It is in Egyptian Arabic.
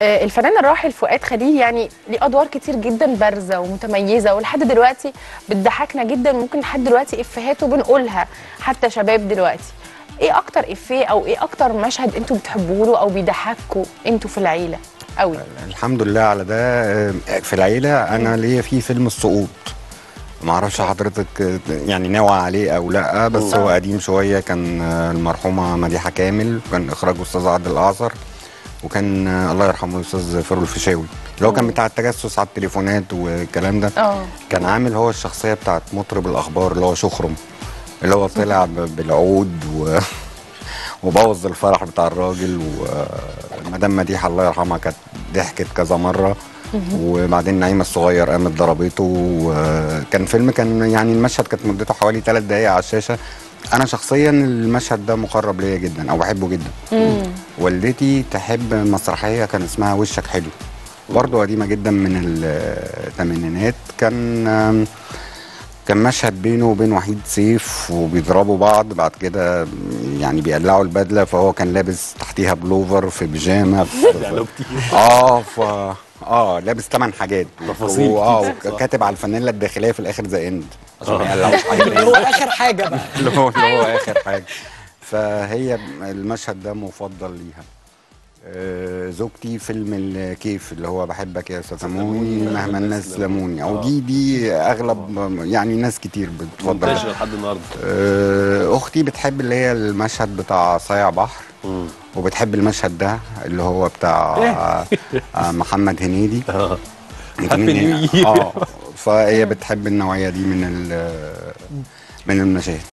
آه، الفنان الراحل فؤاد خليل يعني ليه ادوار كتير جدا بارزه ومتميزه ولحد دلوقتي بتضحكنا جدا ممكن لحد دلوقتي افيهاته بنقولها حتى شباب دلوقتي ايه اكتر افيه او ايه اكتر مشهد انتوا بتحبوه له او بيضحكوا انتوا في العيله قوي الحمد لله على ده آه، في العيله انا ليا في فيلم السقوط ما اعرفش حضرتك آه، يعني ناوي عليه او لا بس هو قديم شويه كان آه، المرحومه مديحه كامل وكان اخراج استاذ عادل الاعصر وكان آه، الله يرحمه الاستاذ فاروق الفيشاوي اللي هو كان بتاع التجسس على التليفونات والكلام ده اه كان عامل هو الشخصيه بتاعت مطرب الاخبار اللي هو شخرم اللي هو طلع ب- بالعود و وبوظ الفرح بتاع الراجل ومدام مديحه الله يرحمها كانت ضحكت كذا مره وبعدين نعيمه الصغير قامت ضربته وكان فيلم كان يعني المشهد كانت مدته حوالي ثلاث دقائق على الشاشه انا شخصيا المشهد ده مقرب ليا جدا او بحبه جدا والدتي تحب مسرحيه كان اسمها وشك حلو برضه قديمه جدا من الثمانينات كان كان مشهد بينه وبين وحيد سيف وبيضربوا بعض بعد كده يعني بيقلعوا البدله فهو كان لابس تحتيها بلوفر في بيجامه يعني كتير اه ف اه لابس ثمان حاجات تفاصيل اه كتير، صح. كاتب على الفانيلا الداخليه في الاخر ذا اند عشان ما يقلعوش حاجه اللي هو اخر حاجه بقى اللي هو اللي هو اخر حاجه فهي المشهد ده مفضل ليها آه، زوجتي فيلم الكيف اللي هو بحبك يا ستموني مهما الناس لموني او دي دي اغلب يعني ناس كتير بتفضل منتشر لحد النهارده آه، اختي بتحب اللي هي المشهد بتاع صايع بحر مم. وبتحب المشهد ده اللي هو بتاع آه، محمد هنيدي اه هنيدي- Happy New Year. اه فهي بتحب النوعيه دي من ال- من المشاهد